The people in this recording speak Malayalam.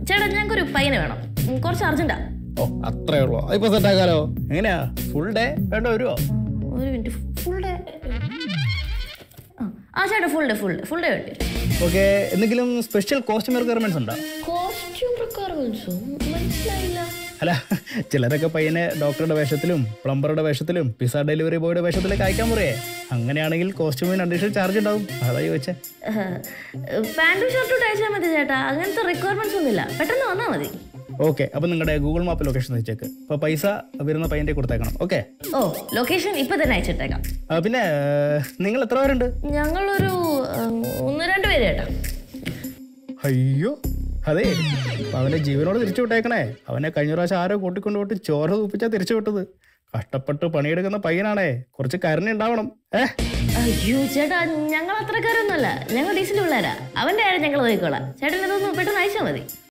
ചേട്ടാ ഞങ്ങൾക്കൊരു പയ്യനെ വേണം ഉം, കുറച്ച് അർജന്റാ ഓ അത്രേ ഉള്ളൂ ഇപ്പൊ സെറ്റ് ആക്കാലോ എങ്ങനെയാ ഫുൾ ഡേ വേണ്ട വരുമോ ഒരു മിനിറ്റ് ഫുൾ ഡേ ആ ചേട്ടാ full day full day full day വേണ്ടി ഓക്കെ എന്തെങ്കിലും സ്പെഷ്യൽ കോസ്റ്റ്യൂം റിക്വയർമെന്റ്സ് ഉണ്ടോ കോസ്റ്റ്യൂം റിക്വയർമെന്റ്സോ മനസ്സിലായില്ല അല്ല ചിലരൊക്കെ പയ്യനെ ഡോക്ടറുടെ വേഷത്തിലും പ്ലംബറുടെ വേഷത്തിലും പിസ ഡെലിവറി ബോയുടെ വേഷത്തിലേക്ക് അയക്കാൻ പറയേ അങ്ങനെയാണെങ്കിൽ കോസ്റ്റ്യൂമിന് അഡീഷണൽ ചാർജ് ഉണ്ടാവും അതാ ചോദിച്ചേ പാൻറ്റും ഷർട്ടും അയച്ചാൽ മതി ചേട്ടാ അങ്ങനത്തെ റിക്വയർമെന്റ്സ് ഒന്നുമില്ല പെട്ടെന്ന് വന്നാൽ മതി ഓക്കെ അപ്പം നിങ്ങളുടെ ഗൂഗിൾ മാപ്പ് ലൊക്കേഷൻ വെച്ചേക്ക് അപ്പോൾ പൈസ വരുന്ന പയ്യൻ്റെ കൊടുത്തേക്കണം ഓക്കെ ഓ ലൊക്കേഷൻ ഇപ്പൊ തന്നെ അയച്ചിട്ടേക്കാം പിന്നെ ഏർ, നിങ്ങൾ എത്ര പേരുണ്ട് ഞങ്ങളൊരു ഉം, ഒന്ന് രണ്ട് പേര് ചേട്ടാ അയ്യോ അതെ അവനെ ജീവനോട് തിരിച്ചു വിട്ടേക്കണേ അവനെ കഴിഞ്ഞ പ്രാവശ്യം ആരോ കൂട്ടിക്കൊണ്ട് പോയിട്ട് ചോര തൂപ്പിച്ചാ തിരിച്ചു വിട്ടത് കഷ്ടപ്പെട്ട് പണിയെടുക്കുന്ന പയ്യനാണേ കുറച്ച് കരുണ ഉണ്ടാവണം ഏ അയ്യോ ചേട്ടാ ഞങ്ങൾ അത്രക്കാരൊന്നുമല്ല ഞങ്ങൾ ഡീസൽ പിള്ളേരാ അവന്റെ കാര്യം ഞങ്ങൾ നോക്കിക്കോളാം ചേട്ടൻ ഇതൊന്ന് പെട്ടെന്ന് അയച്ചാൽ മതി